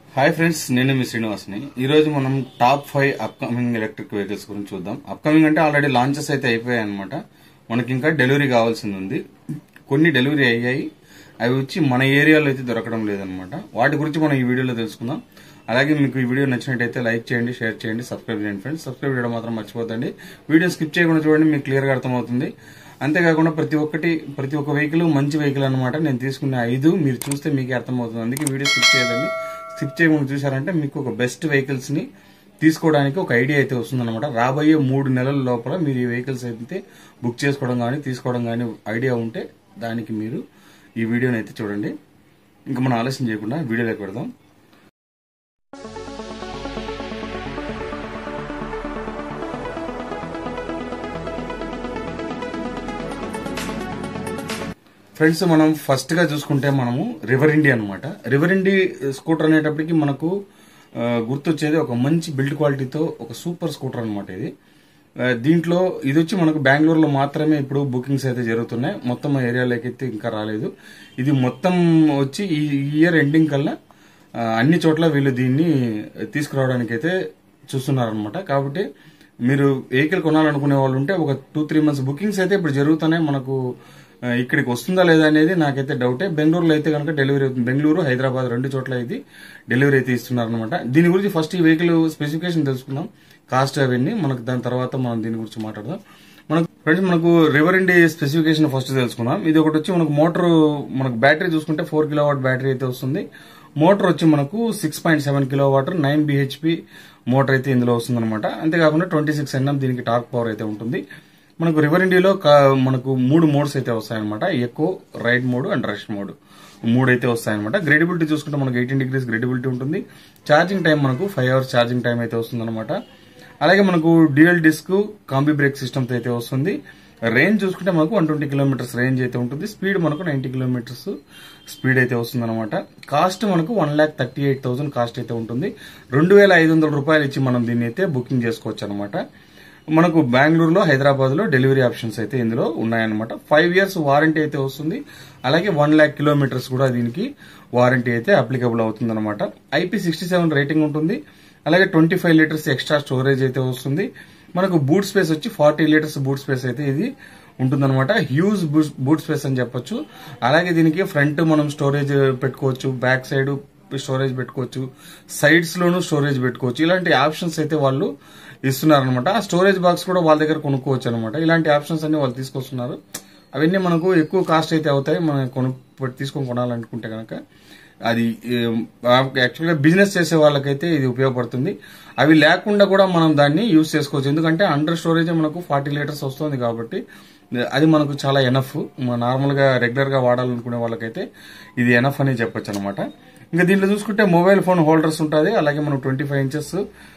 hi friends నేను మీ శ్రీనివాస్ని ఈ రోజు మనం top five upcoming electric vehicles గురించి చూద్దాం అప్కమింగ్ అంటే ఆల్రెడీ లాంచెస్ అయితే అయిపోయాయి అనమాట మనకి ఇంకా డెలివరీ కావాల్సింది ఉంది కొన్ని డెలివరీ అయ్యాయి అవి వచ్చి మన ఏరియాలో అయితే దొరకడం లేదనమాట వాటి గురించి మనం ఈ వీడియోలో తెలుసుకుందాం అలాగే మీకు ఈ వీడియో నచ్చినట్టయితే లైక్ చేయండి షేర్ చేయండి సబ్స్క్రైబ్ చేయండి ఫ్రెండ్స్ సబ్స్క్రైబ్ చేయడం మాత్రం మర్చిపోతండి వీడియో స్కిప్ చేయకుండా చూడండి మీకు క్లియర్గా అర్థమవుతుంది అంతేకాకుండా ప్రతి ఒక్కటి ప్రతి ఒక్క వెహికల్ మంచి వెహికల్ అనమాట నేను తీసుకునే ఐదు మీరు చూస్తే మీకే అర్థమవుతుంది అందుకే వీడియో స్కిప్ చేయదండి స్కిప్ చేయకుండా చూసారంటే మీకు ఒక బెస్ట్ వెహికల్స్ ని తీసుకోవడానికి ఒక ఐడియా అయితే వస్తుందన్నమాట రాబోయే మూడు నెలల లోపల మీరు ఈ వెహికల్స్ అయితే బుక్ చేసుకోవడం కానీ తీసుకోవడం కానీ ఐడియా ఉంటే దానికి మీరు ఈ వీడియోని అయితే చూడండి ఇంకా మనం ఆలస్యం చేయకుండా వీడియోలోకి పెడదాం ఫ్రెండ్స్ మనం ఫస్ట్ గా చూసుకుంటే మనము రివర్ ఇండి అనమాట రివర్ ఇండి స్కూటర్ అనేటప్పటికి మనకు ఆ, గుర్తొచ్చేది ఒక మంచి బిల్డ్ క్వాలిటీతో ఒక సూపర్ స్కూటర్ అనమాట ఇది ఆ, దీంట్లో ఇది వచ్చి మనకు బెంగళూరులో మాత్రమే ఇప్పుడు బుకింగ్స్ అయితే జరుగుతున్నాయి మొత్తం ఏరియాలోకి అయితే ఇంకా రాలేదు ఇది మొత్తం వచ్చి ఈ ఇయర్ ఎండింగ్ కల్లా ఆ, అన్ని చోట్ల వీళ్ళు దీన్ని తీసుకురావడానికి అయితే చూస్తున్నారనమాట కాబట్టి మీరు వెహికల్ కొనాలనుకునే వాళ్ళు ఉంటే ఒక టూ త్రీ మంత్స్ బుకింగ్స్ అయితే ఇప్పుడు జరుగుతున్నాయి మనకు ఆ, ఇక్కడికి వస్తుందా లేదా అనేది నాకైతే డౌటే బెంగళూరులో అయితే కనుక డెలివరీ అవుతుంది బెంగళూరు హైదరాబాద్ రెండు చోట్ల ఇది డెలివరీ అయితే ఇస్తున్నారనమాట దీని గురించి ఫస్ట్ ఈ వెహికల్ స్పెసిఫికేషన్ తెలుసుకుందాం కాస్ట్ అవన్నీ మనకు దాని తర్వాత మనం దీని గురించి మాట్లాడదాం మనకు ఫ్రెండ్స్ మనకు రివర్ ఇండి స్పెసిఫికేషన్ ఫస్ట్ తెలుసుకుందాం ఇది ఒకటి వచ్చి మనకు మోటార్ మనకు బ్యాటరీ చూసుకుంటే ఫోర్ కిలో వాట్ బ్యాటరీ అయితే వస్తుంది మోటార్ వచ్చి మనకు six point seven kilo watt nine BHP motor అయితే ఇందులో వస్తుందన్నమాట అంతేకాకుండా ట్వంటీ సిక్స్ ఎన్ఎం దీనికి టార్క్ పవర్ అయితే ఉంటుంది మనకు రివర్ ఇండియాలో కా- మనకు మూడు మోడ్స్ అయితే వస్తాయన్నమాట eco ride mode and rush mode మూడు అయితే వస్తాయన్నమాట గ్రేడబిలిటీ చూసుకుంటే మనకు ఎయిటీన్ డిగ్రీస్ గ్రేడబిలిటీ ఉంటుంది ఛార్జింగ్ టైం మనకు ఫైవ్ అవర్స్ ఛార్జింగ్ టైం అయితే వస్తుందన్నమాట అలాగే మనకు dual disc combi brake system అయితే వస్తుంది రేంజ్ చూసుకుంటే మనకు వన్ ట్వంటీ కిలోమీటర్స్ రేంజ్ అయితే ఉంటుంది స్పీడ్ మనకు నైన్టీ కిలోమీటర్స్ స్పీడ్ అయితే వస్తుంది అనమాట కాస్ట్ మనకు one lakh thirty eight thousand cost అయితే ఉంటుంది రెండు వేల ఐదు వందల రూపాయలు ఇచ్చి మనం దీన్ని అయితే బుకింగ్ చేసుకోవచ్చు అనమాట మనకు బెంగళూరులో హైదరాబాద్ లో డెలివరీ ఆప్షన్స్ అయితే ఇందులో ఉన్నాయన్నమాట ఫైవ్ ఇయర్స్ వారంటీ అయితే వస్తుంది అలాగే వన్ ల్యాక్ కిలోమీటర్స్ కూడా దీనికి వారంటీ అయితే అప్లికబుల్ అవుతుంది అనమాట ఐపీ సిక్స్టీ సెవెన్ రేటింగ్ ఉంటుంది అలాగే twenty five litres extra storage అయితే వస్తుంది మనకు బూట్ స్పేస్ వచ్చి ఫార్టీ లీటర్స్ బూట్ స్పేస్ అయితే ఇది ఉంటుందన్నమాట హ్యూజ్ బూట్ స్పేస్ అని చెప్పొచ్చు అలాగే దీనికి ఫ్రంట్ మనం స్టోరేజ్ పెట్టుకోవచ్చు బ్యాక్ సైడ్ స్టోరేజ్ పెట్టుకోవచ్చు సైడ్స్ లోను స్టోరేజ్ పెట్టుకోవచ్చు ఇలాంటి ఆప్షన్స్ అయితే వాళ్ళు ఇస్తున్నారనమాట ఆ స్టోరేజ్ బాక్స్ కూడా వాళ్ళ దగ్గర కొనుక్కోవచ్చు అనమాట ఇలాంటి ఆప్షన్స్ అన్ని వాళ్ళు తీసుకొస్తున్నారు అవన్నీ మనకు ఎక్కువ కాస్ట్ అయితే అవుతాయి మనం కొను తీసుకొని కొనాలనుకుంటే కనుక అది యాక్చువల్గా బిజినెస్ చేసే వాళ్ళకైతే ఇది ఉపయోగపడుతుంది అవి లేకుండా కూడా మనం దాన్ని యూజ్ చేసుకోవచ్చు ఎందుకంటే అండర్ స్టోరేజ్ మనకు ఫార్టీ లీటర్స్ వస్తుంది కాబట్టి అది మనకు చాలా ఎనఫ్ నార్మల్ గా రెగ్యులర్ గా వాడాలనుకునే వాళ్ళకైతే ఇది ఎనఫ్ అని చెప్పొచ్చు అనమాట ఇంకా దీంట్లో చూసుకుంటే మొబైల్ ఫోన్ హోల్డర్స్ ఉంటుంది అలాగే మనకు twenty five inches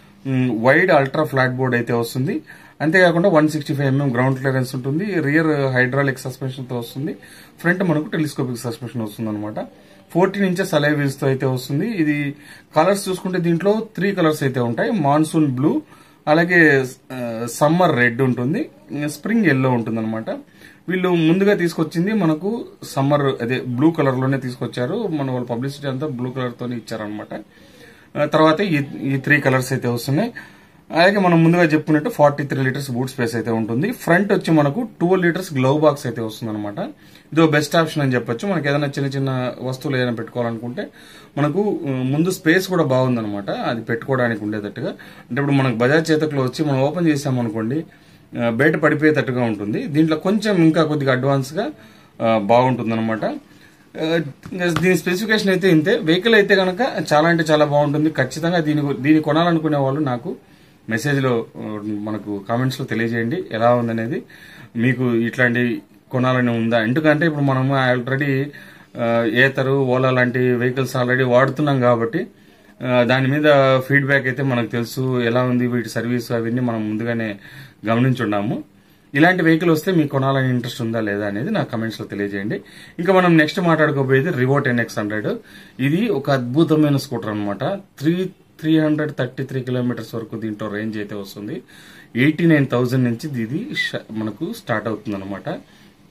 wide ultra flat board అయితే వస్తుంది అంతేకాకుండా one sixty five MM ground clearance ఉంటుంది రియర్ హైడ్రాలిక్ సస్పెన్షన్ తో వస్తుంది ఫ్రంట్ మనకు టెలిస్కోపిక్ సస్పెన్షన్ వస్తుంది అనమాట ఫోర్టీన్ ఇంచెస్ అలై వీల్స్ తో అయితే వస్తుంది ఇది కలర్స్ చూసుకుంటే దీంట్లో త్రీ కలర్స్ అయితే ఉంటాయి మాన్సూన్ బ్లూ అలాగే సమ్మర్ రెడ్ ఉంటుంది స్ప్రింగ్ ఎల్లో ఉంటుంది అనమాట వీళ్ళు ముందుగా తీసుకొచ్చింది మనకు సమ్మర్ అదే బ్లూ కలర్ లోనే తీసుకొచ్చారు మన వాళ్ళ పబ్లిసిటీ అంతా బ్లూ కలర్ తోనే ఇచ్చారనమాట తర్వాత ఈ ఈ త్రీ కలర్స్ అయితే వస్తున్నాయి అలాగే మనం ముందుగా చెప్పుకున్నట్టు forty three litres boot space అయితే ఉంటుంది ఫ్రంట్ వచ్చి మనకు ట్వెల్వ్ లీటర్స్ గ్లవ్ బాక్స్ అయితే వస్తుంది అనమాట ఇది బెస్ట్ ఆప్షన్ అని చెప్పొచ్చు మనకి ఏదైనా చిన్న చిన్న వస్తువులు ఏదైనా పెట్టుకోవాలనుకుంటే మనకు ఉమ్, ముందు స్పేస్ కూడా బాగుందన్నమాట అది పెట్టుకోవడానికి ఉండేటట్టుగా అంటే ఇప్పుడు మనకు బజాజ్ చేతకులో వచ్చి మనం ఓపెన్ చేసామనుకోండి ఆ, బయట పడిపోయేటట్టుగా ఉంటుంది దీంట్లో కొంచెం ఇంకా కొద్దిగా అడ్వాన్స్ గా బాగుంటుంది అనమాట దీని స్పెసిఫికేషన్ అయితే ఇంతే వెహికల్ అయితే కనుక చాలా అంటే చాలా బాగుంటుంది ఖచ్చితంగా దీని గు- దీన్ని కొనాలనుకునే వాళ్ళు నాకు మెసేజ్ లో ఆ, మనకు కామెంట్స్ లో తెలియజేయండి ఎలా ఉందనేది మీకు ఇట్లాంటి కొనాలని ఉందా ఎందుకంటే ఇప్పుడు మనం ఆల్రెడీ ఏతరు ఓలా లాంటి వెహికల్స్ ఆల్రెడీ వాడుతున్నాం కాబట్టి ఆ, దాని మీద ఫీడ్బ్యాక్ అయితే మనకు తెలుసు ఎలా ఉంది వీటి సర్వీస్ అవన్నీ మనం ముందుగానే గమనించున్నాము ఇలాంటి వెహికల్ వస్తే మీకు కొనాలని ఇంట్రెస్ట్ ఉందా లేదా అనేది నా కమెంట్స్ లో తెలియజేయండి ఇంకా మనం నెక్స్ట్ మాట్లాడుకోబోయేది రివో టెన్ ఎక్స్ హండ్రెడ్ ఇది ఒక అద్భుతమైన స్కూటర్ అనమాట three three hundred thirty three kilometres వరకు దీంట్లో రేంజ్ అయితే వస్తుంది ఎయిటీ నైన్ థౌసండ్ నుంచి ఇది ష- మనకు స్టార్ట్ అవుతుంది అనమాట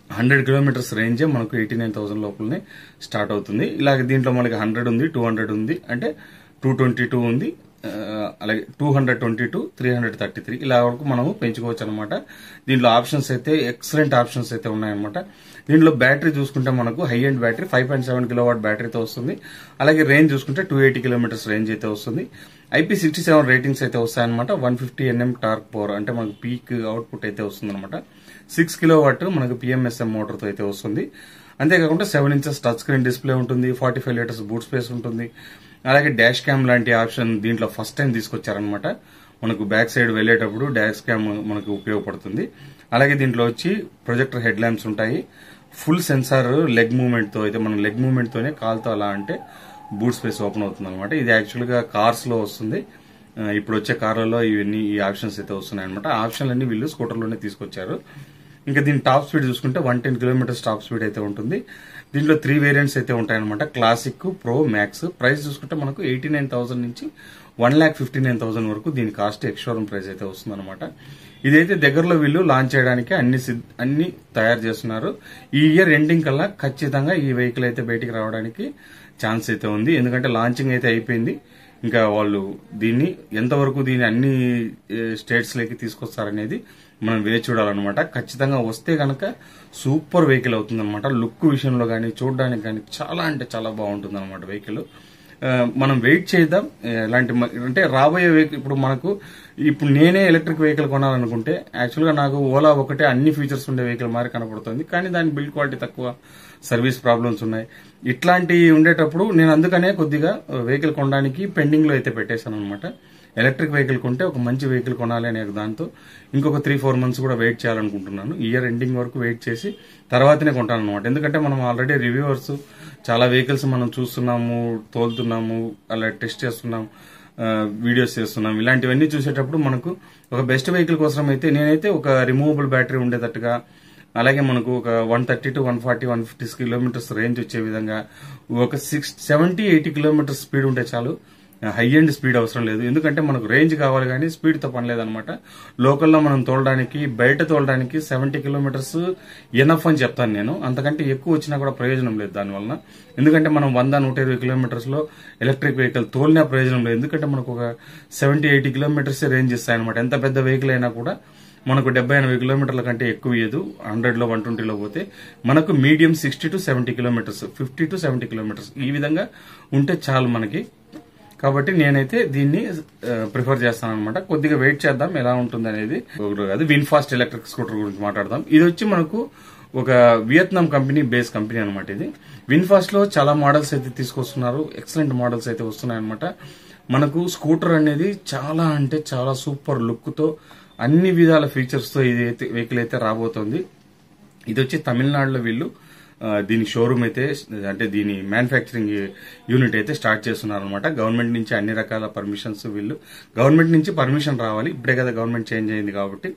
హండ్రెడ్ కిలోమీటర్స్ రేంజే మనకు ఎయిటీ నైన్ థౌసండ్ లోపలనే స్టార్ట్ అవుతుంది ఇలాగ దీంట్లో మనకి హండ్రెడ్ ఉంది టూ హండ్రెడ్ ఉంది అంటే టూ ట్వంటీ టూ ఉంది ఆ, అలాగే two hundred twenty two three hundred thirty three ఇలా వరకు మనము పెంచుకోవచ్చు అనమాట దీంట్లో ఆప్షన్స్ అయితే ఎక్సలెంట్ ఆప్షన్స్ అయితే ఉన్నాయన్నమాట దీంట్లో బ్యాటరీ చూసుకుంటే మనకు high end battery five point seven kilo watt బ్యాటరీతో వస్తుంది అలాగే రేంజ్ చూసుకుంటే టూ ఎయిటీ కిలోమీటర్స్ రేంజ్ అయితే వస్తుంది ఐపీ సిక్స్టీ సెవెన్ రేటింగ్స్ అయితే వస్తాయన్నమాట one fifty NM torque power అంటే మనకు పీక్ అవుట్పుట్ అయితే వస్తుంది అనమాట సిక్స్ కిలో వాట్ మనకు పిఎంఎస్ఎం మోటార్తో అయితే వస్తుంది అంతేకాకుండా seven inches touch screen display ఉంటుంది forty five litres boot space ఉంటుంది అలాగే డాష్ క్యామ్ లాంటి ఆప్షన్ దీంట్లో ఫస్ట్ టైం తీసుకొచ్చారనమాట మనకు బ్యాక్ సైడ్ వెళ్ళేటప్పుడు డాష్ క్యామ్ మనకు ఉపయోగపడుతుంది అలాగే దీంట్లో వచ్చి ప్రొజెక్టర్ హెడ్ ల్యాంప్స్ ఉంటాయి ఫుల్ సెన్సార్ లెగ్ మూవ్మెంట్ తో అయితే మనం లెగ్ మూవ్మెంట్ తోనే కాల్తో అలా అంటే బూట్ స్పేస్ ఓపెన్ అవుతుంది అనమాట ఇది యాక్చువల్ గా కార్స్ లో వస్తుంది ఆ, ఇప్పుడు వచ్చే కార్లలో ఇవన్నీ ఈ ఆప్షన్స్ అయితే వస్తున్నాయి అనమాట ఆప్షన్లన్నీ వీళ్ళు స్కూటర్లోనే తీసుకొచ్చారు ఇంకా దీని టాప్ స్పీడ్ చూసుకుంటే one ten kilometres top speed అయితే ఉంటుంది దీంట్లో త్రీ వేరియంట్స్ అయితే ఉంటాయన్నమాట క్లాసిక్ ప్రో మ్యాక్స్ ప్రైస్ చూసుకుంటే మనకు ఎయిటీ నైన్ థౌసండ్ నుంచి one lakh fifty nine thousand వరకు దీని కాస్ట్ ఎక్స్షోరూమ్ ప్రైస్ అయితే వస్తుందన్నమాట ఇదైతే దగ్గరలో వీళ్ళు లాంచ్ చేయడానికి అన్ని సిద్- అన్ని తయారు చేస్తున్నారు ఈ ఇయర్ ఎండింగ్ కల్లా ఖచ్చితంగా ఈ వెహికల్ అయితే బయటికి రావడానికి ఛాన్స్ అయితే ఉంది ఎందుకంటే లాంచింగ్ అయితే అయిపోయింది ఇంకా వాళ్ళు దీన్ని ఎంతవరకు దీన్ని అన్ని స్టేట్స్ లోకి తీసుకొస్తారనేది మనం వేచి చూడాలన్నమాట ఖచ్చితంగా వస్తే గనక సూపర్ వెహికల్ అవుతుంది అనమాట లుక్ విషయంలో కానీ చూడడానికి కానీ చాలా అంటే చాలా బాగుంటుంది అనమాట వెహికల్ ఆ, మనం వెయిట్ చేద్దాం ఎలాంటి మ- అంటే రాబోయే వెహికల్ ఇప్పుడు మనకు ఇప్పుడు నేనే ఎలక్ట్రిక్ వెహికల్ కొనాలనుకుంటే యాక్చువల్గా నాకు ఓలా ఒకటే అన్ని ఫీచర్స్ ఉండే వెహికల్ మారి కనపడుతుంది కానీ దాని బిల్డ్ క్వాలిటీ తక్కువ సర్వీస్ ప్రాబ్లమ్స్ ఉన్నాయి ఇట్లాంటి ఉండేటప్పుడు నేను అందుకనే కొద్దిగా వెహికల్ కొనడానికి పెండింగ్ లో అయితే పెట్టేశాను అనమాట ఎలక్ట్రిక్ వెహికల్ కొంటే ఒక మంచి వెహికల్ కొనాలి అనే దాంతో ఇంకొక త్రీ ఫోర్ మంత్స్ కూడా వెయిట్ చేయాలనుకుంటున్నాను ఇయర్ ఎండింగ్ వరకు వెయిట్ చేసి తర్వాతనే కొంటాను అనమాట ఎందుకంటే మనం ఆల్రెడీ రివ్యూవర్స్ చాలా వెహికల్స్ మనం చూస్తున్నాము తోలుతున్నాము అలా టెస్ట్ చేస్తున్నాం ఆ, వీడియోస్ చేస్తున్నాం ఇలాంటివన్నీ చూసేటప్పుడు మనకు ఒక బెస్ట్ వెహికల్ కోసం అయితే నేనైతే ఒక రిమూవబుల్ బ్యాటరీ ఉండేటట్టుగా అలాగే మనకు ఒక one thirty to one forty one fifty kilometres range వచ్చే విధంగా ఒక six seventy eighty kilometres speed ఉంటే చాలు హై ఎండ్ స్పీడ్ అవసరం లేదు ఎందుకంటే మనకు రేంజ్ కావాలి కానీ స్పీడ్ తో పని లేదనమాట లోకల్లో మనం తోలడానికి బయట తోలడానికి సెవెంటీ కిలోమీటర్స్ ఎనఫ్ అని చెప్తాను నేను అంతకంటే ఎక్కువ వచ్చినా కూడా ప్రయోజనం లేదు దానివల్ల ఎందుకంటే మనం వంద నూట ఇరవై కిలోమీటర్స్ లో ఎలక్ట్రిక్ వెహికల్ తోలినా ప్రయోజనం లేదు ఎందుకంటే మనకు ఒక సెవెంటీ ఎయిటీ కిలోమీటర్స్ రేంజ్ ఇస్తాయి అనమాట ఎంత పెద్ద వెహికల్ అయినా కూడా మనకు డెబ్బై ఎనభై కిలోమీటర్ల కంటే ఎక్కువ ఇయ్యదు హండ్రెడ్ లో వన్ ట్వంటీలో పోతే మనకు medium sixty to seventy kilometres fifty to seventy kilometres ఈ విధంగా ఉంటే చాలు మనకి కాబట్టి నేనైతే దీన్ని ప్రిఫర్ చేస్తాను అనమాట కొద్దిగా వెయిట్ చేద్దాం ఎలా ఉంటుంది అనేది అది విన్ ఫాస్ట్ ఎలక్ట్రిక్ స్కూటర్ గురించి మాట్లాడదాం ఇది వచ్చి మనకు ఒక వియత్నాం కంపెనీ బేస్ కంపెనీ అనమాట ఇది విన్ ఫాస్ట్ లో చాలా మోడల్స్ అయితే తీసుకొస్తున్నారు ఎక్సలెంట్ మోడల్స్ అయితే వస్తున్నాయి అనమాట మనకు స్కూటర్ అనేది చాలా అంటే చాలా సూపర్ లుక్ తో అన్ని విధాల ఫీచర్స్ తో ఇది అయితే వెహికల్ అయితే రాబోతోంది ఇది వచ్చి తమిళనాడులో వీళ్ళు ఆ, దీని షోరూమ్ అయితే అంటే దీని మ్యానుఫ్యాక్చరింగ్ యూనిట్ అయితే స్టార్ట్ చేస్తున్నారు అనమాట గవర్నమెంట్ నుంచి అన్ని రకాల పర్మిషన్స్ వీళ్ళు గవర్నమెంట్ నుంచి పర్మిషన్ రావాలి ఇప్పుడే కదా గవర్నమెంట్ చేంజ్ అయింది కాబట్టి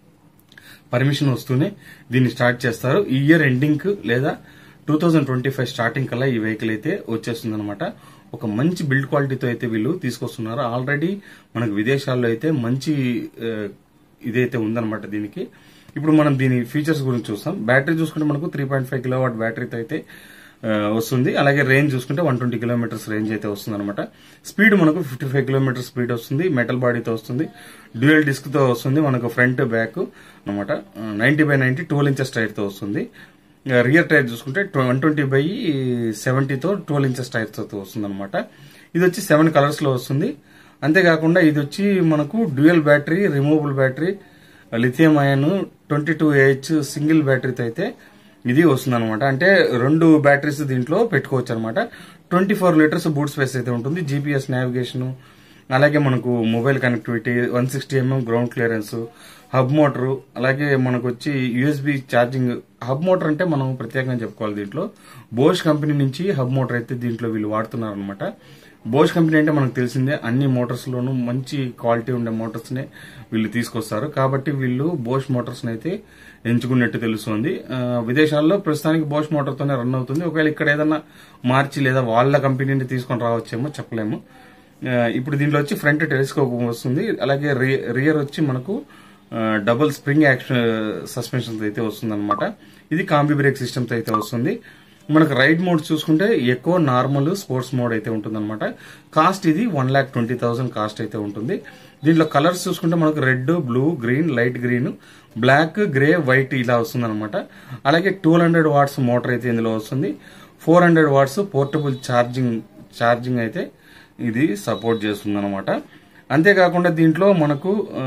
పర్మిషన్ వస్తూనే దీన్ని స్టార్ట్ చేస్తారు ఈ ఇయర్ ఎండింగ్ లేదా two thousand twenty five starting కల్లా ఈ వెహికల్ అయితే వచ్చేస్తుంది అనమాట ఒక మంచి బిల్డ్ క్వాలిటీతో అయితే వీళ్ళు తీసుకొస్తున్నారు ఆల్రెడీ మనకు విదేశాల్లో అయితే మంచి ఆ, ఇదైతే ఉందన్నమాట దీనికి ఇప్పుడు మనం దీని ఫీచర్స్ గురించి చూస్తాం బ్యాటరీ చూసుకుంటే మనకు three point five kilo watt బ్యాటరీతో అయితే ఆ, వస్తుంది అలాగే రేంజ్ చూసుకుంటే వన్ ట్వంటీ కిలోమీటర్స్ రేంజ్ అయితే వస్తుంది అనమాట స్పీడ్ మనకు ఫిఫ్టీ ఫైవ్ కిలోమీటర్ స్పీడ్ వస్తుంది మెటల్ బాడీతో వస్తుంది డ్యూయల్ డిస్క్ తో వస్తుంది మనకు ఫ్రంట్ బ్యాక్ అనమాట ninety by ninety twelve inches tyre తో వస్తుంది రియర్ టైర్ చూసుకుంటే వన్ ట్వంటీ బై సెవెంటీతో ట్వెల్వ్ ఇంచెస్ టైర్ తో వస్తుంది అనమాట ఇది వచ్చి సెవెన్ కలర్స్ లో వస్తుంది అంతేకాకుండా ఇది వచ్చి మనకు dual battery removable battery lithium ion twenty two AH single బ్యాటరీతో అయితే ఇది వస్తుంది అనమాట అంటే రెండు బ్యాటరీస్ దీంట్లో పెట్టుకోవచ్చు అనమాట twenty four litres boot space అయితే ఉంటుంది జీపీఎస్ నావిగేషన్ అలాగే మనకు mobile connectivity one sixty MM ground clearance hub motor అలాగే మనకు వచ్చి యూఎస్బి ఛార్జింగ్ హబ్ మోటార్ అంటే మనం ప్రత్యేకంగా చెప్పుకోవాలి దీంట్లో బోష్ కంపెనీ నుంచి హబ్ మోటార్ అయితే దీంట్లో వీళ్ళు వాడుతున్నారు అనమాట బోష్ కంపెనీ అంటే మనకు తెలిసిందే అన్ని మోటార్స్ లోనూ మంచి క్వాలిటీ ఉండే మోటార్స్ నే వీళ్ళు తీసుకొస్తారు కాబట్టి వీళ్ళు బోష్ మోటార్స్ అయితే ఎంచుకున్నట్టు తెలుస్తుంది ఆ, విదేశాల్లో ప్రస్తుతానికి బోష్ మోటార్ తోనే రన్ అవుతుంది ఒకవేళ ఇక్కడ ఏదన్నా మార్చి లేదా వాళ్ళ కంపెనీని తీసుకొని రావచ్చేమో చెప్పలేము ఆ, ఇప్పుడు దీంట్లో వచ్చి ఫ్రంట్ టెలిస్కోప్ వస్తుంది అలాగే రి- రియర్ వచ్చి మనకు డబుల్ స్ప్రింగ్ యాక్షన్ సస్పెన్షన్ అయితే వస్తుంది అనమాట ఇది కాంబి బ్రేక్ సిస్టమ్ అయితే వస్తుంది మనకు రైడ్ మోడ్ చూసుకుంటే ఎక్కువ నార్మల్ స్పోర్ట్స్ మోడ్ అయితే ఉంటుంది కాస్ట్ ఇది one lakh twenty thousand cost అయితే ఉంటుంది దీంట్లో కలర్స్ చూసుకుంటే మనకు red blue green light green black grey white ఇలా వస్తుంది అనమాట అలాగే టూ హండ్రెడ్ వాట్స్ మోటార్ అయితే ఇందులో వస్తుంది four hundred watts portable charging charging అయితే ఇది సపోర్ట్ చేస్తుంది అనమాట అంతేకాకుండా దీంట్లో మనకు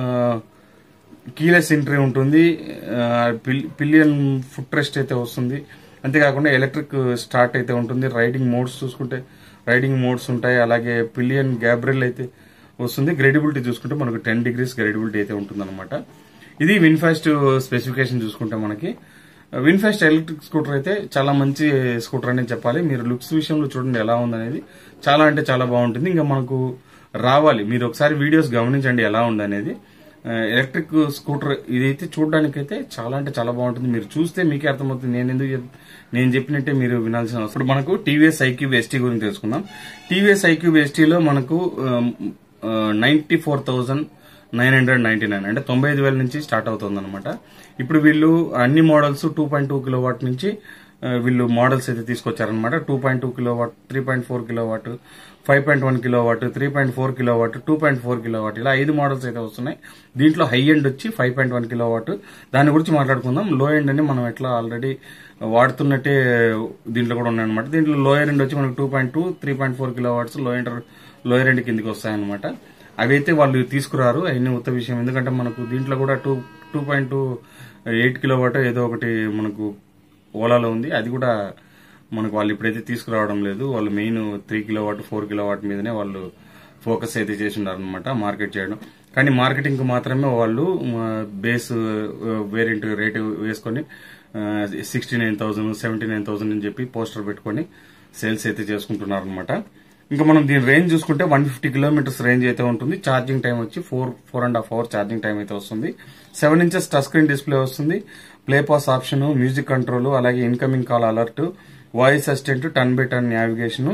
కీలెస్ ఎంట్రీ ఉంటుంది పిలియన్ ఫుట్ రెస్ట్ అయితే వస్తుంది అంతేకాకుండా ఎలక్ట్రిక్ స్టార్ట్ అయితే ఉంటుంది రైడింగ్ మోడ్స్ చూసుకుంటే రైడింగ్ మోడ్స్ ఉంటాయి అలాగే పిలియన్ గ్యాబ్రిల్ అయితే వస్తుంది గ్రేడిబిలిటీ చూసుకుంటే మనకు టెన్ డిగ్రీస్ గ్రేడిబిలిటీ అయితే ఉంటుంది ఇది విన్ఫాస్ట్ స్పెసిఫికేషన్ చూసుకుంటే మనకి విన్ఫాస్ట్ ఎలక్ట్రిక్ స్కూటర్ అయితే చాలా మంచి స్కూటర్ అనేది చెప్పాలి మీరు లుక్స్ విషయంలో చూడండి ఎలా ఉందనేది చాలా అంటే చాలా బాగుంటుంది ఇంకా మనకు రావాలి మీరు ఒకసారి వీడియోస్ గమనించండి ఎలా ఉందనేది ఎలక్ట్రిక్ స్కూటర్ ఇదైతే చూడడానికి అయితే చాలా అంటే చాలా బాగుంటుంది మీరు చూస్తే మీకే అర్థమవుతుంది నేను ఎందుకు చెప్- నేను చెప్పినట్టే మీరు వినాల్సిన అవసరం ఇప్పుడు మనకు టీవీఎస్ ఐక్యూబ్ ఎస్టీ గురించి తెలుసుకుందాం టీవీఎస్ ఐక్యూబ్ ఎస్టీలో మనకు ninety four thousand nine hundred ninety nine అంటే తొంభై ఐదు వేల నుంచి స్టార్ట్ అవుతుంది అనమాట ఇప్పుడు వీళ్ళు అన్ని models two point two kilo watt నుంచి ఆ, వీళ్ళు మోడల్స్ అయితే తీసుకొచ్చారనమాట two point two kilo watt three point four kilo watt five point one kilo watt three point four kilo watt two point four kilo watt ఇలా ఐదు models అయితే వస్తున్నాయి దీంట్లో హై ఎండ్ వచ్చి five point one kilo watt దాని గురించి మాట్లాడుకుందాం లో ఎండ్ అని మనం ఎట్లా ఆల్రెడీ వాడుతున్నట్టే దీంట్లో కూడా ఉన్నాయన్నమాట దీంట్లో లోయర్ ఎండ్ వచ్చి మనకు two point two three point four kilo watts low end lower end కిందికి వస్తాయన్నమాట అవి అయితే వాళ్ళు తీసుకురారు అవన్నీ ఉత్త విషయం ఎందుకంటే మనకు దీంట్లో కూడా two two point two eight kilo watt ఏదో ఒకటి మనకు ఓలాలో ఉంది అది కూడా మనకు వాళ్ళు ఇప్పుడైతే తీసుకురావడం లేదు వాళ్ళు main three kilo watt four kilo watt మీదనే వాళ్ళు ఫోకస్ అయితే చేసి అనమాట మార్కెట్ చేయడం కానీ మార్కెటింగ్ మాత్రమే వాళ్ళు బేస్ వేరియంట్ రేటు వేసుకొని sixty nine thousand seventy nine thousand అని చెప్పి పోస్టర్ పెట్టుకొని సేల్స్ అయితే చేసుకుంటున్నారు అనమాట ఇంకా మనం దీని రేంజ్ చూసుకుంటే వన్ ఫిఫ్టీ కిలోమీటర్స్ రేంజ్ అయితే ఉంటుంది ఛార్జింగ్ టైం వచ్చి four four and half hour charging time అయితే వస్తుంది seven inches touch screen display వస్తుంది play pass option music control అలాగే incoming call alert voice assistant turn by turn navigation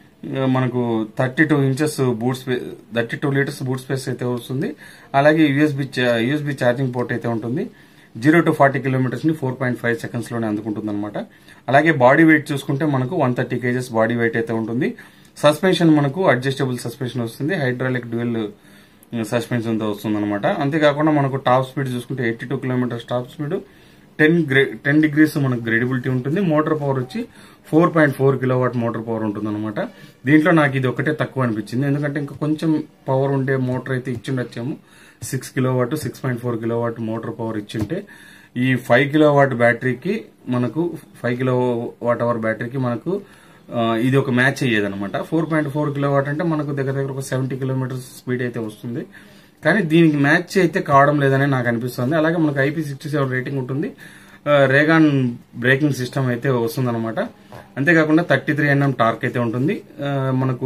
మనకు thirty two inches boot space thirty two litres boot space అయితే వస్తుంది అలాగే USB USB charging port అయితే ఉంటుంది zero to forty kilometres ని four point five seconds లోనే అందుకుంటుంది అనమాట అలాగే బాడీ వెయిట్ చూసుకుంటే మనకు one thirty kgs body weight అయితే ఉంటుంది సస్పెన్షన్ మనకు అడ్జస్టబుల్ సస్పెన్షన్ వస్తుంది హైడ్రాలిక్ డ్యూయల్ సస్పెన్షన్ తో వస్తుంది అనమాట అంతేకాకుండా మనకు టాప్ స్పీడ్ చూసుకుంటే eighty two kilometres top speed ten grey ten degrees మనకు గ్రేడబిలిటీ ఉంటుంది మోటార్ పవర్ వచ్చి four point four kilo watt motor power ఉంటుంది అనమాట దీంట్లో నాకు ఇది ఒకటే తక్కువ అనిపించింది ఎందుకంటే ఇంకా కొంచెం పవర్ ఉండే మోటార్ అయితే ఇచ్చిండొచ్చాము six kilo watt six point four kilo watt motor power ఇచ్చింటే ఈ ఫైవ్ కిలో వాట్ బ్యాటరీకి మనకు ఫైవ్ కిలో వాట్ అవర్ బ్యాటరీకి మనకు ఆ, ఇది ఒక మ్యాచ్ అయ్యేది అనమాట four point four kilo watt అంటే మనకు దగ్గర దగ్గర ఒక సెవెంటీ కిలోమీటర్స్ స్పీడ్ అయితే వస్తుంది కానీ దీనికి మ్యాచ్ అయితే కావడం లేదని నాకు అనిపిస్తుంది అలాగే మనకు ఐపీ సిక్స్టీ సెవెన్ రేటింగ్ ఉంటుంది ఆ, రేగాన్ బ్రేకింగ్ సిస్టమ్ అయితే వస్తుంది అనమాట అంతేకాకుండా థర్టీ త్రీ ఎన్ఎం టార్క్ అయితే ఉంటుంది ఆ, మనకు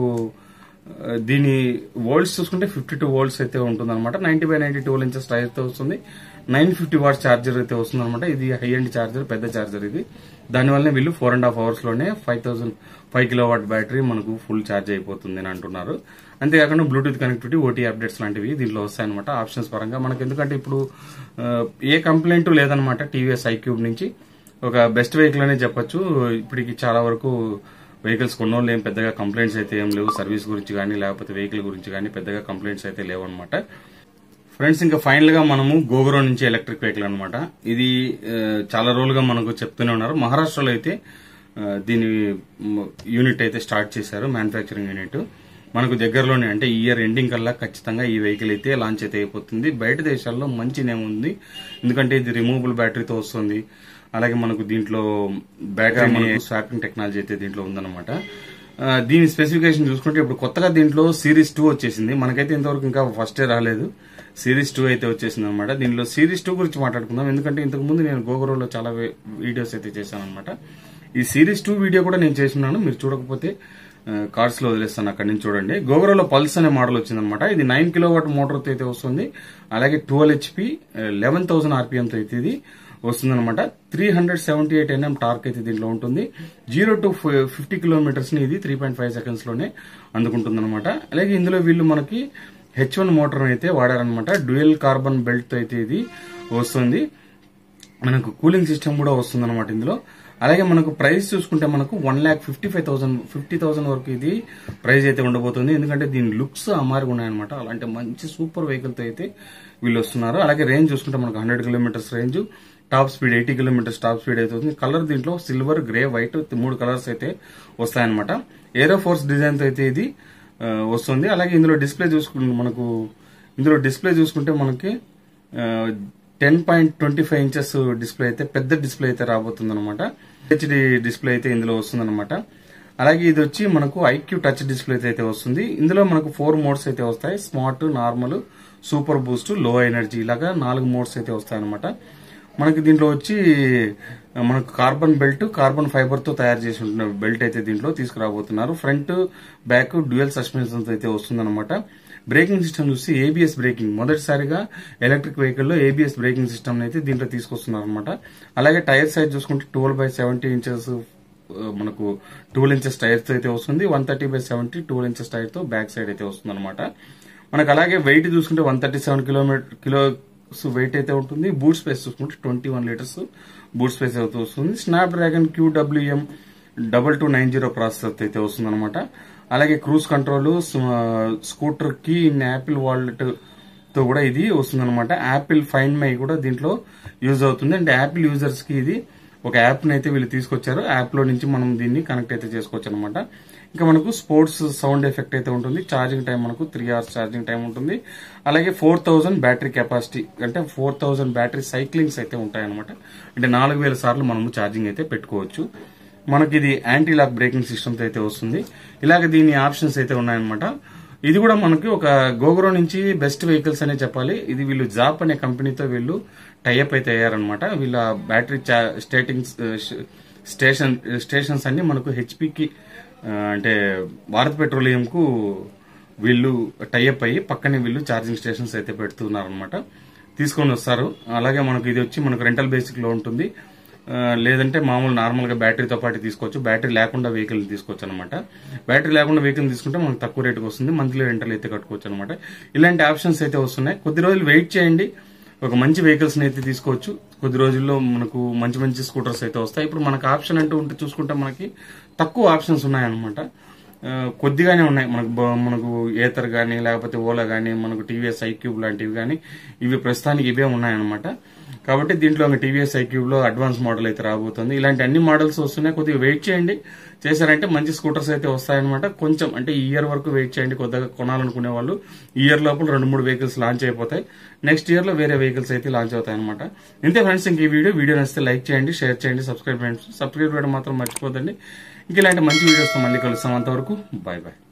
ఆ, దీని వోల్ట్స్ చూసుకుంటే ఫిఫ్టీ టూ వోల్ట్స్ అయితే ఉంటుంది అనమాట ninety by ninety two inches tyre అయితే వస్తుంది నైన్ ఫిఫ్టీ వాట్స్ ఛార్జర్ అయితే వస్తుంది అనమాట ఇది హై ఎండ్ ఛార్జర్ పెద్ద ఛార్జర్ ఇది దానివల్ల వీళ్ళు ఫోర్ అండ్ హాఫ్ అవర్స్ లోనే five thousand five kilo watt battery మనకు ఫుల్ ఛార్జ్ అయిపోతుంది అని అంటున్నారు అంతేకాకుండా బ్లూటూత్ కనెక్టివిటీ ఓటీ అప్డేట్స్ లాంటివి దీంట్లో వస్తాయన్నమాట ఆప్షన్స్ పరంగా మనకు ఎందుకంటే ఇప్పుడు ఆ, ఏ కంప్లైంట్ లేదనమాట టీవీఎస్ ఐక్యూబ్ నుంచి ఒక బెస్ట్ వెహికల్ అనే చెప్పొచ్చు ఇప్పటికి చాలా వరకు వెహికల్స్ కొన్నోళ్ళు ఏం పెద్దగా కంప్లైంట్స్ అయితే ఏం లేవు సర్వీస్ గురించి కానీ లేకపోతే వెహికల్ గురించి కానీ పెద్దగా కంప్లైంట్స్ అయితే లేవు అనమాట ఫ్రెండ్స్ ఇంకా ఫైనల్ గా మనము గోగురో నుంచి ఎలక్ట్రిక్ వెహికల్ అనమాట ఇది ఆ, చాలా రోజులుగా మనకు చెప్తూనే ఉన్నారు మహారాష్ట్రలో అయితే ఆ, దీని మ్, యూనిట్ అయితే స్టార్ట్ చేశారు మ్యానుఫ్యాక్చరింగ్ యూనిట్ మనకు దగ్గరలోనే అంటే ఈ ఇయర్ ఎండింగ్ కల్లా ఖచ్చితంగా ఈ వెహికల్ అయితే లాంచ్ అయితే అయిపోతుంది బయట దేశాల్లో మంచి నేమ్ ఉంది ఎందుకంటే ఇది రిమూవబుల్ బ్యాటరీతో వస్తుంది అలాగే మనకు దీంట్లో బ్యాటరీ స్వాపింగ్ టెక్నాలజీ అయితే దీంట్లో ఉందన్నమాట ఆ, దీని స్పెసిఫికేషన్ చూసుకుంటే ఇప్పుడు కొత్తగా దీంట్లో సిరీస్ టూ వచ్చేసింది మనకైతే ఇంతవరకు ఇంకా ఫస్ట్ రాలేదు సిరీస్ టూ అయితే వచ్చేసింది అనమాట దీనిలో సిరీస్ టూ గురించి మాట్లాడుకుందాం ఎందుకంటే ఇంతకు ముందు నేను గోగురోలో చాలా వే- వీడియోస్ అయితే చేశాను అనమాట ఈ సిరీస్ టూ వీడియో కూడా నేను చేస్తున్నాను మీరు చూడకపోతే కార్డ్స్ లో వదిలేస్తాను అక్కడి నుంచి చూడండి గోగురోలో పల్స్ అనే మోడల్ వచ్చిందనమాట ఇది నైన్ కిలో వాట్ మోటార్ తో అయితే వస్తుంది అలాగే twelve HP eleven thousand RPM తో అయితే ఇది వస్తుందన్నమాట three hundred seventy eight NM torque అయితే దీంట్లో ఉంటుంది జీరో టు ఫిఫ్టీ కిలోమీటర్స్ ని ఇది త్రీ పాయింట్ ఫైవ్ సెకండ్స్ లోనే అందుకుంటుంది అనమాట అలాగే ఇందులో వీళ్ళు మనకి హెచ్ వన్ మోటార్ అయితే వాడారనమాట డ్యూయల్ కార్బన్ బెల్ట్ తో అయితే ఇది వస్తుంది మనకు కూలింగ్ సిస్టమ్ కూడా వస్తుంది అనమాట ఇందులో అలాగే మనకు ప్రైస్ చూసుకుంటే మనకు one lakh fifty five thousand fifty thousand వరకు ఇది ప్రైస్ అయితే ఉండబోతుంది ఎందుకంటే దీని లుక్స్ అమారుగా ఉన్నాయన్నమాట అలాంటి మంచి సూపర్ వెహికల్ తో అయితే వీళ్ళు వస్తున్నారు అలాగే రేంజ్ చూసుకుంటే మనకు hundred kilometres range top speed eighty kilometres top speed అయితే అవుతుంది కలర్ దీంట్లో సిల్వర్ గ్రే వైట్ మూడు కలర్స్ అయితే వస్తాయన్నమాట ఏరో ఫోర్స్ డిజైన్ తో అయితే ఇది ఆ, వస్తుంది అలాగే ఇందులో డిస్ప్లే చూసుకుంటే మనకు ఇందులో డిస్ప్లే చూసుకుంటే మనకి ten point twenty five inches display అయితే పెద్ద డిస్ప్లే అయితే రాబోతుంది అనమాట హెచ్డి డిస్ప్లే అయితే ఇందులో వస్తుంది అలాగే ఇది వచ్చి మనకు ఐక్యూ టచ్ డిస్ప్లే అయితే వస్తుంది ఇందులో మనకు ఫోర్ మోడ్స్ అయితే వస్తాయి smart normal super boost low energy ఇలాగా నాలుగు మోడ్స్ అయితే వస్తాయి అనమాట మనకి దీంట్లో వచ్చి మనకు కార్బన్ బెల్ట్ కార్బన్ ఫైబర్ తో తయారు చేసి ఉంటున్న బెల్ట్ అయితే దీంట్లో తీసుకురాబోతున్నారు ఫ్రంట్ బ్యాక్ డ్యూయల్ సస్పెన్షన్ అయితే వస్తుందన్నమాట బ్రేకింగ్ సిస్టమ్ చూసి ఏబిఎస్ బ్రేకింగ్ మొదటిసారిగా ఎలక్ట్రిక్ వెహికల్ లో ఏబిఎస్ బ్రేకింగ్ సిస్టమ్ అయితే దీంట్లో తీసుకొస్తున్నారు అనమాట అలాగే టైర్ సైజ్ చూసుకుంటే ట్వెల్వ్ బై సెవెంటీ ఇంచెస్ మనకు ట్వెల్వ్ ఇంచెస్ టైర్స్ అయితే వస్తుంది one thirty by seventy twelve inches tyre తో బ్యాక్ సైడ్ అయితే వస్తుంది అనమాట మనకు అలాగే వెయిట్ చూసుకుంటే one thirty seven kilometre kilos weight అయితే ఉంటుంది బూట్ స్పేస్ చూసుకుంటే twenty one litres boot space అయితే వస్తుంది Snapdragon QWM double two nine zero processor అయితే వస్తుంది అనమాట అలాగే క్రూజ్ కంట్రోల్ స్కూటర్ కి ఇన్ యాపిల్ వాలెట్ తో కూడా ఇది వస్తుందన్నమాట యాపిల్ ఫైన్ మై కూడా దీంట్లో యూజ్ అవుతుంది అంటే యాపిల్ యూజర్స్ కి ఇది ఒక యాప్ అయితే వీళ్ళు తీసుకొచ్చారు యాప్ లో నుంచి మనం దీన్ని కనెక్ట్ అయితే చేసుకోవచ్చు అనమాట ఇంకా మనకు స్పోర్ట్స్ సౌండ్ ఎఫెక్ట్ అయితే ఉంటుంది ఛార్జింగ్ టైం మనకు త్రీ అవర్స్ ఛార్జింగ్ టైం ఉంటుంది అలాగే ఫోర్ థౌసండ్ బ్యాటరీ కెపాసిటీ అంటే ఫోర్ థౌసండ్ బ్యాటరీ సైక్లింగ్స్ అయితే ఉంటాయన్నమాట అంటే నాలుగు వేల సార్లు మనము ఛార్జింగ్ అయితే పెట్టుకోవచ్చు మనకి ఇది యాంటీ లాక్ బ్రేకింగ్ సిస్టమ్ అయితే వస్తుంది ఇలాగ దీని ఆప్షన్స్ అయితే ఉన్నాయన్నమాట ఇది కూడా మనకి ఒక గోగురో నుంచి బెస్ట్ వెహికల్స్ అనే చెప్పాలి ఇది వీళ్ళు జాప్ అనే కంపెనీతో వీళ్ళు టైఅప్ అయితే అయ్యారనమాట వీళ్ళ బ్యాటరీ స్టేటింగ్స్ స్టేషన్ స్టేషన్స్ అన్ని మనకు హెచ్పికి అంటే భారత్ పెట్రోలియం కు వీళ్ళు టైఅప్ అయ్యి పక్కనే వీళ్ళు ఛార్జింగ్ స్టేషన్స్ అయితే పెడుతున్నారు అనమాట తీసుకొని వస్తారు అలాగే మనకు ఇది వచ్చి మనకు రెంటల్ బేసిక్ లో ఉంటుంది ఆ, లేదంటే మామూలు నార్మల్ గా బ్యాటరీతో పాటు తీసుకోవచ్చు బ్యాటరీ లేకుండా వెహికల్ తీసుకోవచ్చు అనమాట బ్యాటరీ లేకుండా వెహికల్ తీసుకుంటే మనకు తక్కువ రేటుకి వస్తుంది మంత్లీ రెంటల్ అయితే కట్టుకోవచ్చు అనమాట ఇలాంటి ఆప్షన్స్ అయితే వస్తున్నాయి కొద్ది రోజులు వెయిట్ చేయండి ఒక మంచి వెహికల్స్ అయితే తీసుకోవచ్చు కొద్ది రోజుల్లో మనకు మంచి మంచి స్కూటర్స్ అయితే వస్తాయి ఇప్పుడు మనకు ఆప్షన్ అంటూ ఉంటే చూసుకుంటే మనకి తక్కువ ఆప్షన్స్ ఉన్నాయన్నమాట ఆ, కొద్దిగానే ఉన్నాయి మనకు బ- మనకు ఏతర్ కానీ లేకపోతే ఓలా కానీ మనకు టీవీఎస్ ఐక్యూబ్ లాంటివి కానీ ఇవి ప్రస్తుతానికి ఇవే ఉన్నాయన్నమాట కాబట్టి దీంట్లో ఇంకా టీవీఎస్ ఐక్యూబ్ లో అడ్వాన్స్ మోడల్ అయితే రాబోతుంది ఇలాంటి అన్ని మోడల్స్ వస్తున్నాయి కొద్దిగా వెయిట్ చేయండి చేశారంటే మంచి స్కూటర్స్ అయితే వస్తాయన్నమాట కొంచెం అంటే ఈ ఇయర్ వరకు వెయిట్ చేయండి కొద్దిగా కొనాలనుకునే వాళ్ళు ఈ ఇయర్ లోపల రెండు మూడు వెహికల్స్ లాంచ్ అయిపోతాయి నెక్స్ట్ ఇయర్ లో వేరే వెహికల్స్ అయితే లాంచ్ అవుతాయి అనమాట ఇంతే ఫ్రెండ్స్ ఇంక ఈ వీడియో వీడియో నచ్చితే లైక్ చేయండి షేర్ చేయండి సబ్స్క్రైబ్ చేయండి సబ్స్క్రైబ్ చేయడం మాత్రం మర్చిపోదండి ఇంక ఇలాంటి మంచి వీడియోస్ మళ్ళీ కలుస్తాం అంతవరకు బాయ్ బాయ్